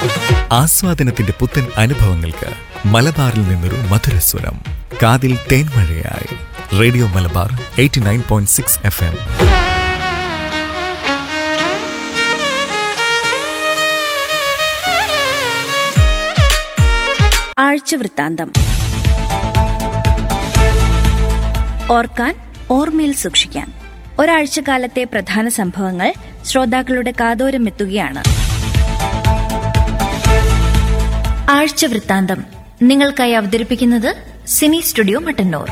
ആസ്വാദനത്തിന്റെ പുത്തൻ അനുഭവങ്ങൾക്ക് മലബാറിൽ നിന്നൊരു മധുരസ്വരം കാതിൽ തേൻമഴയായി radio Malabar eighty nine point six F M ആഴ്ചവൃത്താന്തം ഓർക്കാൻ ഓർമ്മയിൽ സൂക്ഷിക്കാൻ ഒരാഴ്ചക്കാലത്തെ പ്രധാന സംഭവങ്ങൾ ശ്രോതാക്കളുടെ കാതോരം എത്തുകയാണ് ആഴ്ചവൃത്താന്തം നിങ്ങൾക്കായി അവതരിപ്പിക്കുന്നത് സിനി സ്റ്റുഡിയോ മട്ടന്നൂർ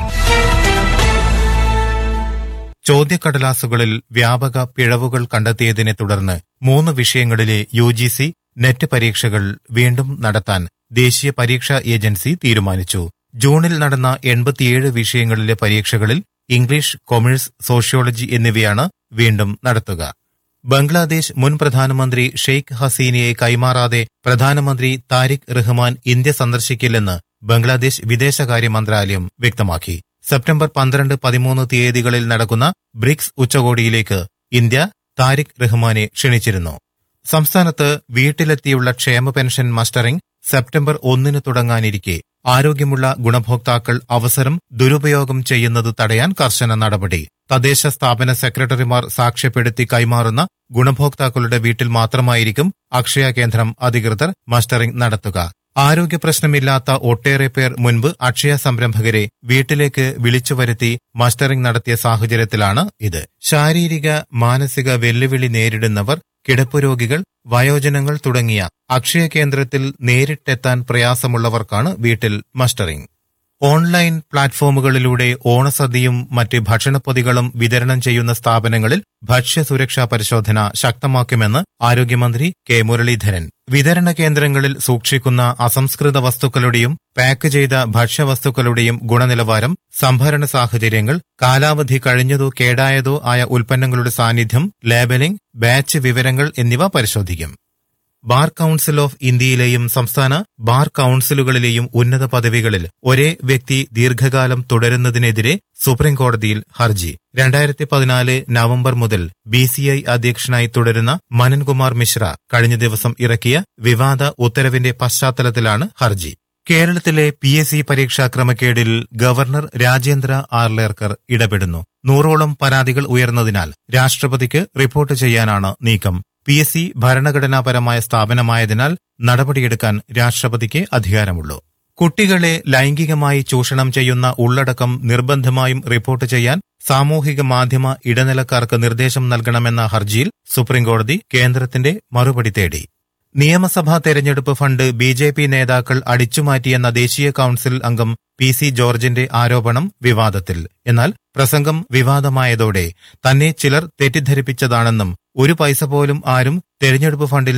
ചോദ്യക്കടലാസുകളിൽ വ്യാപക പിഴവുകൾ കണ്ടെത്തിയതിനെ തുടർന്ന് മൂന്ന് വിഷയങ്ങളിലെ യു ജി സി നെറ്റ് പരീക്ഷകൾ വീണ്ടും നടത്താൻ ദേശീയ പരീക്ഷാ ഏജൻസി തീരുമാനിച്ചു ജൂണിൽ നടന്ന എൺപത്തിയേഴ് വിഷയങ്ങളിലെ പരീക്ഷകളിൽ ഇംഗ്ലീഷ് കൊമേഴ്സ് സോഷ്യോളജി എന്നിവയാണ് വീണ്ടും നടത്തുക ബംഗ്ലാദേശ് മുൻ പ്രധാനമന്ത്രി ഷെയ്ഖ് ഹസീനയെ കൈമാറാതെ പ്രധാനമന്ത്രി താരിഖ് റഹ്മാൻ ഇന്ത്യ സന്ദർശിക്കില്ലെന്ന് ബംഗ്ലാദേശ് വിദേശകാര്യ മന്ത്രാലയം വ്യക്തമാക്കി സെപ്റ്റംബർ പന്ത്രണ്ട് പതിമൂന്ന് തീയതികളിൽ നടക്കുന്ന ബ്രിക്സ് ഉച്ചകോടിയിലേക്ക് ഇന്ത്യ താരിഖ് റഹ്മാനെ ക്ഷണിച്ചിരുന്നു സംസ്ഥാനത്ത് വീട്ടിലെത്തിയുള്ള ക്ഷേമ പെൻഷൻ മസ്റ്ററിംഗ് സെപ്റ്റംബർ ഒന്നിന് തുടങ്ങാനിരിക്കെ ആരോഗ്യമുള്ള ഗുണഭോക്താക്കൾ അവസരം ദുരുപയോഗം ചെയ്യുന്നത് തടയാൻ കർശന നടപടി തദ്ദേശ സ്ഥാപന സെക്രട്ടറിമാർ സാക്ഷ്യപ്പെടുത്തി കൈമാറുന്ന ഗുണഭോക്താക്കളുടെ വീട്ടിൽ മാത്രമായിരിക്കും അക്ഷയ കേന്ദ്രം അധികൃതർ മസ്റ്ററിംഗ് നടത്തുക ആരോഗ്യ പ്രശ്നമില്ലാത്ത ഒട്ടേറെ പേർ മുൻപ് അക്ഷയ സംരംഭകരെ വീട്ടിലേക്ക് വിളിച്ചു വരുത്തി മസ്റ്ററിംഗ് നടത്തിയ സാഹചര്യത്തിലാണ് ഇത് ശാരീരിക മാനസിക വെല്ലുവിളി നേരിടുന്നവർ കിടപ്പുരോഗികൾ വയോജനങ്ങൾ തുടങ്ങിയ അക്ഷയ കേന്ദ്രത്തിൽ നേരിട്ടെത്താൻ പ്രയാസമുള്ളവർക്കാണ് വീട്ടിൽ മസ്റ്ററിംഗ് ഓൺലൈൻ പ്ലാറ്റ്ഫോമുകളിലൂടെ ഓണസദ്യയും മറ്റ് ഭക്ഷണപ്പൊതികളും വിതരണം ചെയ്യുന്ന സ്ഥാപനങ്ങളിൽ ഭക്ഷ്യസുരക്ഷാ പരിശോധന ശക്തമാക്കുമെന്ന് ആരോഗ്യമന്ത്രി കെ മുരളീധരൻ വിതരണ കേന്ദ്രങ്ങളിൽ സൂക്ഷിക്കുന്ന അസംസ്കൃത വസ്തുക്കളുടെയും പാക്ക് ചെയ്ത ഭക്ഷ്യവസ്തുക്കളുടെയും ഗുണനിലവാരം സംഭരണ സാഹചര്യങ്ങൾ കാലാവധി കഴിഞ്ഞതോ കേടായതോ ആയ ഉൽപ്പന്നങ്ങളുടെ സാന്നിധ്യം ലേബലിംഗ് ബാച്ച് വിവരങ്ങൾ എന്നിവ പരിശോധിക്കും ബാർ കൌൺസിൽ ഓഫ് ഇന്ത്യയിലെയും സംസ്ഥാന ബാർ കൌൺസിലുകളിലെയും ഉന്നത പദവികളിൽ ഒരേ വ്യക്തി ദീർഘകാലം തുടരുന്നതിനെതിരെ സുപ്രീംകോടതിയിൽ ഹർജി രണ്ടായിരത്തി പതിനാല് നവംബർ മുതൽ ബി സി ഐ അധ്യക്ഷനായി തുടരുന്ന മനൻകുമാർ മിശ്ര കഴിഞ്ഞ ദിവസം ഇറക്കിയ വിവാദ ഉത്തരവിന്റെ പശ്ചാത്തലത്തിലാണ് ഹർജി കേരളത്തിലെ പി എസ് സി പരീക്ഷാ ക്രമക്കേടിൽ ഗവർണർ രാജേന്ദ്ര ആർലേർക്കർ ഇടപെടുന്നു നൂറോളം പരാതികൾ ഉയർന്നതിനാൽ രാഷ്ട്രപതിക്ക് റിപ്പോർട്ട് ചെയ്യാനാണ് നീക്കം പി എസ് സി ഭരണഘടനാപരമായ സ്ഥാപനമായതിനാൽ നടപടിയെടുക്കാൻ രാഷ്ട്രപതിക്ക് അധികാരമുള്ളൂ കുട്ടികളെ ലൈംഗികമായി ചൂഷണം ചെയ്യുന്ന ഉള്ളടക്കം നിർബന്ധമായും റിപ്പോർട്ട് ചെയ്യാൻ സാമൂഹിക മാധ്യമ ഇടനിലക്കാർക്ക് നിർദ്ദേശം നൽകണമെന്ന ഹർജിയിൽ സുപ്രീംകോടതി കേന്ദ്രത്തിന്റെ മറുപടി തേടി നിയമസഭാ തെരഞ്ഞെടുപ്പ് ഫണ്ട് ബി ജെ പി നേതാക്കൾ അടിച്ചുമാറ്റിയെന്ന ദേശീയ കൌൺസിൽ അംഗം പി സി ജോർജിന്റെ ആരോപണം വിവാദത്തിൽ എന്നാൽ പ്രസംഗം വിവാദമായതോടെ തന്നെ ചിലർ തെറ്റിദ്ധരിപ്പിച്ചതാണെന്നും ഒരു പൈസ പോലും ആരും തെരഞ്ഞെടുപ്പ് ഫണ്ടിൽ